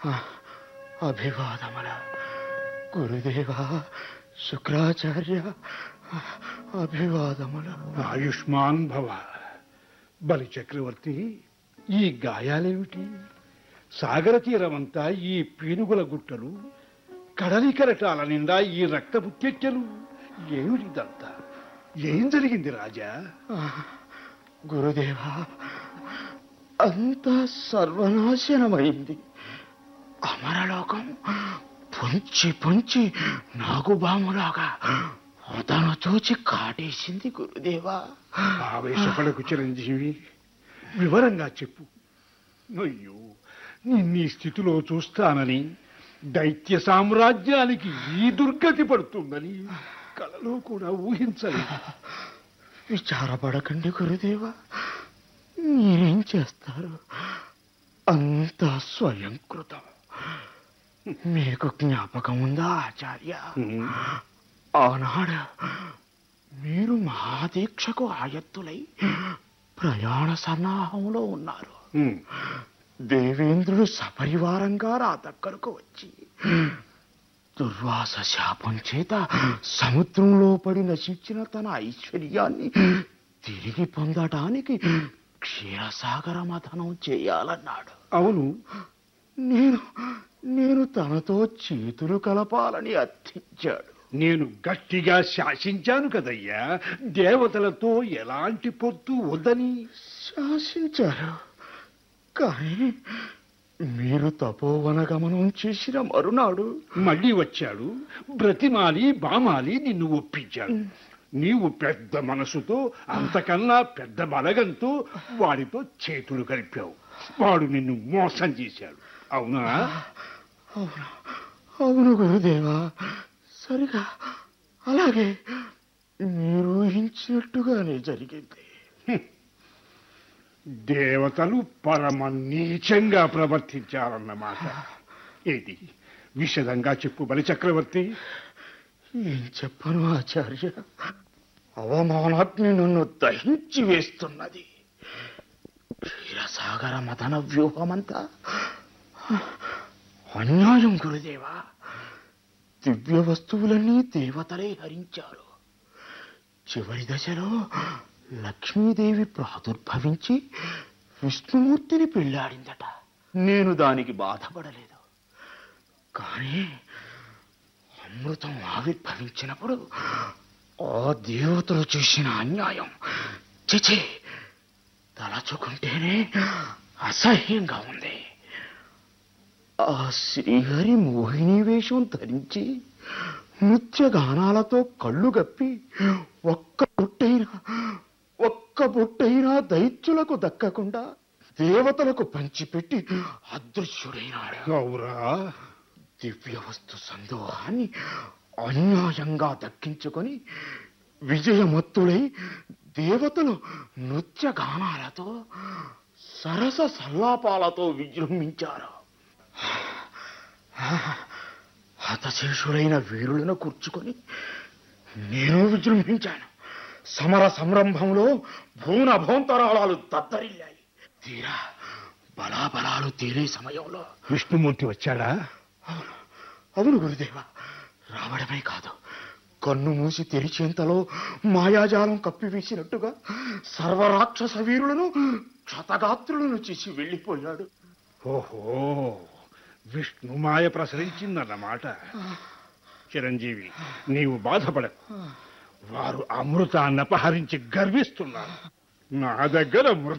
అభివాదముల గురుదేవ శుక్రాచార్య అభివాదముల ఆయుష్మాన్ భవ బలి చక్రవర్తి ఈ గాయాలేమిటి సాగర తీరమంతా ఈ పీనుగుల గుట్టలు కడలి కెరటాల నిండా ఈ రక్తపు తెట్టెలు ఏమిటిదంతా ఏం జరిగింది రాజా గురుదేవ అంతా సర్వనాశనమైంది అమరలోకం పొంచి పొంచి నాగుబాములాగా అతను చూచి కాటేసింది గురుదేవా ఆవేశపడకు చిరంజీవి వివరంగా చెప్పు అయ్యో నిన్నీ స్థితిలో చూస్తానని దైత్య సామ్రాజ్యానికి ఈ దుర్గతి పడుతుందని కలలో కూడా ఊహించలేదు విచారపడకండి గురుదేవా మీరేం చేస్తారు అంతా స్వయంకృతం మీకు జ్ఞాపకం ఉందా ఆచార్య ఆనాడు మీరు మహాదీక్షకు ఆయత్తులై ప్రయాణ సన్నాహంలో ఉన్నారు ఉమ్. దేవేంద్రుడు సపరివారంగా నా దగ్గరకు వచ్చి దుర్వాస శాపం చేత సముద్రంలో పడి నశించిన తన ఐశ్వర్యాన్ని తిరిగి పొందటానికి క్షీరసాగర మథనం చేయాలన్నాడు అవును నేను నేను తనతో చేతులు కలపాలని అర్థించాడు నేను గట్టిగా శాసించాను కదయ్యా దేవతలతో ఎలాంటి పొత్తు వద్దని శాసించారు కానీ మీరు తపోవన గమనం చేసిన మరునాడు మళ్ళీ వచ్చాడు బ్రతిమాలి బామాలి నిన్ను ఒప్పించాడు నీవు పెద్ద మనసుతో అంతకన్నా పెద్ద బలగంతో వాడితో చేతులు కలిపావు వాడు నిన్ను మోసం చేశాడు అవునా అవును అవును గురుదేవా సరిగా అలాగే మీరు ఊహించినట్టుగానే జరిగింది దేవతలు పరమ నీచంగా ప్రవర్తించారన్నమాట ఏది విషదంగా చెప్పు బలి చక్రవర్తి ఏం చెప్పను ఆచార్య అవమానాగ్ని నన్ను దహించి వేస్తున్నది క్షీరసాగర మదన వ్యూహమంతా అన్యాయం గురుదేవా దివ్య వస్తువులన్నీ దేవతలే హరించారు చివరి దశలో లక్ష్మీదేవి ప్రాదుర్భవించి విష్ణుమూర్తిని పెళ్ళాడిందట నేను దానికి బాధపడలేదు కానీ అమృతం ఆవిర్భవించినప్పుడు ఆ దేవతలు చేసిన అన్యాయం చిచి తలచుకుంటేనే అసహ్యంగా ఉంది ఆ శ్రీహరి మోహిని వేషం ధరించి నృత్య గానాలతో కళ్ళు గప్పి ఒక్క బుట్టైనా ఒక్క బుట్టైనా దైత్యులకు దక్కకుండా దేవతలకు పంచిపెట్టి అదృశ్యుడైనాడు గౌరా దివ్య వస్తు సందోహాన్ని అన్యాయంగా దక్కించుకొని విజయమత్తుడై దేవతలు నృత్య గానాలతో సరస సల్లాపాలతో విజృంభించారు హతశేషులైన వీరులను కూర్చుకొని నేను విజృంభించాను సమర సంరంభంలో భూన భోంతరాళాలు దద్దరిల్లాయి తీరా బలాబలాలు తేలే సమయంలో విష్ణుమూర్తి వచ్చాడా అవును అవును గురుదేవ రావడమే కాదు కన్ను మూసి తెరిచేంతలో మాయాజాలం కప్పివేసినట్టుగా సర్వరాక్షస వీరులను క్షతగాత్రులను చేసి వెళ్ళిపోయాడు ఓహో విష్ణుమాయ ప్రసరించిందన్నమాట చిరంజీవి నీవు బాధపడ వారు అమృతాన్ని అపహరించి గర్విస్తున్నారు నా దగ్గర మృత